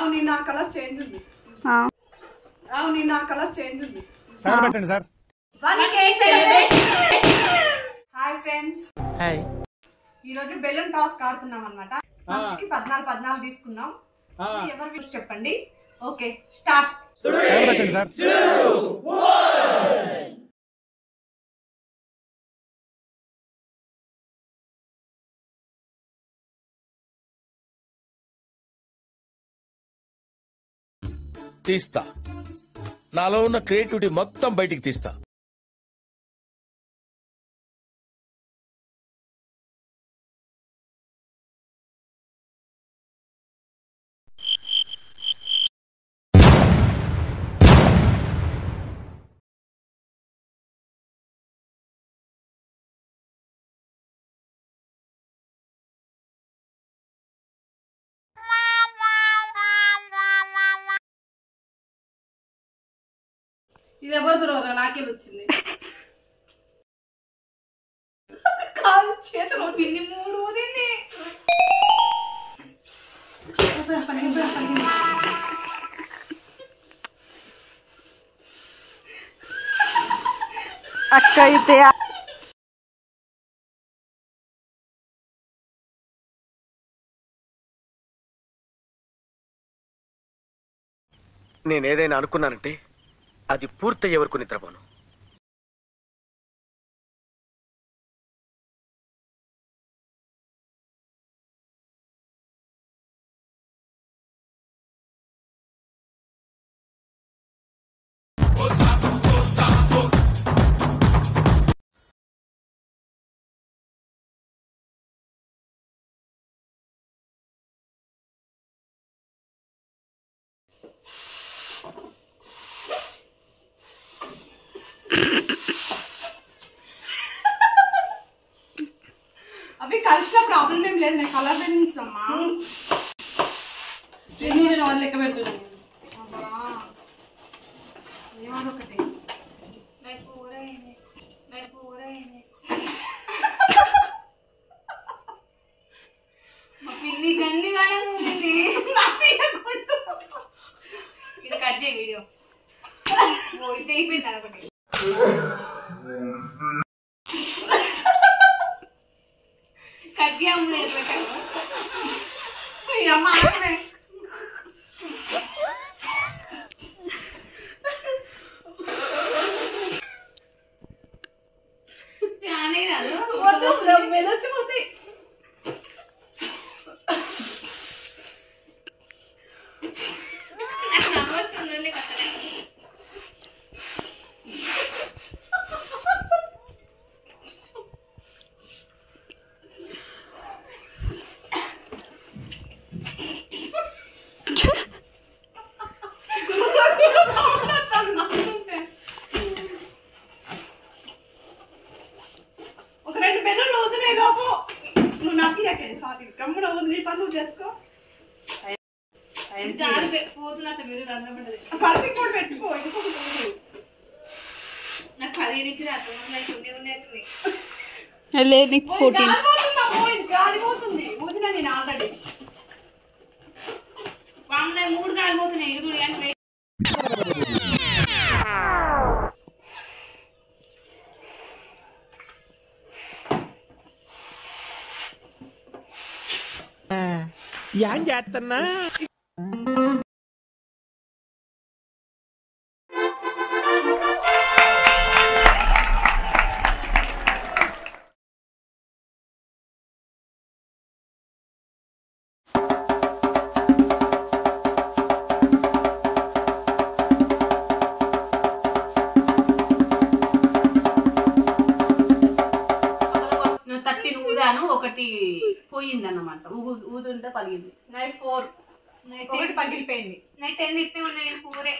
అవును నా colour change ఉంది ఆ. అవును నా కలర్ చేంజ్ ఉంది సార్ పెట్టండి సార్ హాయ్ ఫ్రెండ్స్ హాయ్ ఈ రోజు బెలూన్ టాస్క్ ఆడుతున్నాం అనమాట కి పద్నాలుగు పద్నాలుగు తీసుకున్నాం ఎవరు విష్ చెప్పండి ఓకే స్టార్ట్ సార్ పెట్టండి సార్ తీస్తా నాలో ఉన్న క్రియేటివిటీ మొత్తం బయటికి తీస్తా ఇది ఎవరు దూరం నాకే వచ్చింది కాదు చేతిలో పిన్ని మూడు ఊదింది అక్క అయితే నేనేదైనా అనుకున్నానంటే అది పూర్తయ్యే వరకు నిద్రపోను అవి కలిసిన ప్రాబ్లం ఏం లేదు నేను కలర్ బెలూన్స్ అమ్మా మీరు వాళ్ళు లెక్క పెడుతున్నాను అబ్బా. ఏమదొకటి మా పిన్ని గన్ని గానే ఉంది ఇది కట్ చేయి వీడియో ఓ ఇది అయిపోయింది అనుకోండి కట్ చేయము పెట్టాను ఈ అమ్మ ఆగమే. ఆనే రాదు వద్దు, వెళ్ళొచ్చిపోతాయి నవ్వుతుందండి కట్టడే ఒక రెండు బెలూన్లు వదిలే లోపు నువ్వు నాకు ఇయ్యకే స్వాతి గమ్మున వదిలి నీ పని నువ్వు చేసుకో చాలు పోతున్నట్టు మీరు రంధ్రం పడ్డది పత్తి కూడా పెట్టుకో ఇంకొకటి వదిలు. నాకు పదిహేను ఇచ్చి అర్థం ఉన్నాయి కొన్ని ఉన్నాయి లేదు నీకు ఓయ్, ఫోర్టీన్ గాలి పోతుందమ్మో, ఇది గాలి పోతుంది వదిన నేను ఆల్రెడీ వామన మూడు కాలిపోతున్నాయి ఎదురు కానీ వెయ్యి. ఏం చేస్తున్నా థర్టీన్ ఊదాను ఒకటి పోయింది అన్నమాట ఊదు ఊదుంటే పలిగింది నైట్ ఫోర్ నైట్ ఒకటి పగిలిపోయింది నైట్ టెన్ ఇట్టే ఉన్నాయి పూరే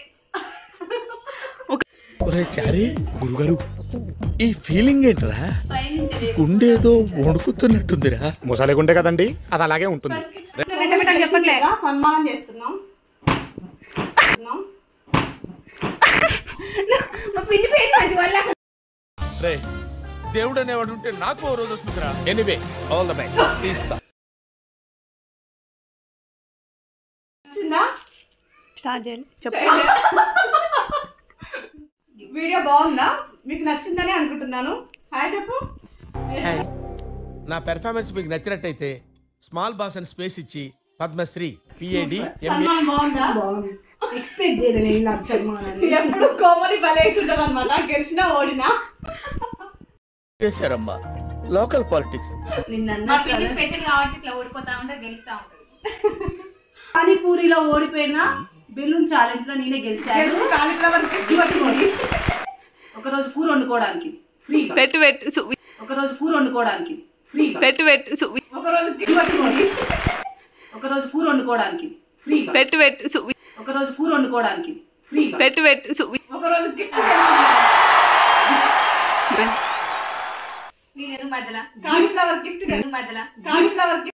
ఒరే చారి గురుగారు ఈ ఫీలింగ్ ఏంట్రా గుండేదో వణుకుతున్నట్టుందిరా ముసలిగుంటే కదండి అది అలాగే ఉంటుంది చెప్పట్లే సన్మానం చేస్తున్నాం చేస్తున్నాం. మా పిన్ని పేరు మంచి వల్ల రే దేవుడు అనేవాడు ఉంటే నాకు ఓ రోజు వస్తుందిరా ఎనీవే ఆల్ ద బెస్ట్ తీస్తా వచ్చిందా స్టార్ట్ చేయండి చెప్పండి వీడియో బాగుందా మీకు నచ్చిందని అనుకుంటున్నాను హాయ్ చెప్పు నా పెర్ఫార్మెన్స్ మీకు నచ్చినట్టయితే స్మాల్ బాస్ అని స్పేస్ ఇచ్చి పద్మశ్రీ పిఏడి ఎంఏ సన్మానం బాగుందా ఎక్స్పెక్ట్ చేయలేదు నేను నాకు సన్మానాన్ని ఎప్పుడు కోమలి బలి అవుతుంటది అనమాట గెలిచినా ఓడినా చేశారమ్మా లోకల్ పాలిటిక్స్ నిన్న మా అన్నట్టు పిన్ని కదా. స్పెషల్ కాబట్టి ఇట్లా ఓడిపోతా ఉంటే గెలుస్తా ఉంటది పానీపూరిలో ఓడిపోయిన బెలూన్ ఛాలెంజ్ లో నేనే గెలిచాను గెలిచి కాలీఫ్లవర్ గిఫ్ట్ పట్టుకోండి ఒక రోజు కూర వండుకోవడానికి ఫ్రీగా పెట్టు పెట్టు సు- ఒక రోజు కూర వండుకోవడానికి ఫ్రీగా పెట్టు పెట్టు సు- ఒక రోజు గిఫ్ట్ పట్టుకోండి ఒక రోజు కూర వండుకోవడానికి ఫ్రీగా పెట్టు పెట్టు సు- ఒక రోజు కూర వండుకోవడానికి ఫ్రీగా పెట్టు పెట్టు సు- ఒక రోజు గిఫ్ట్ గెలిచింది నేను ఎందుకు మధ్యలో కాలీఫ్లవర్ గిఫ్ట్ ఎందుకు మధ్యలో కాలీఫ్లవర్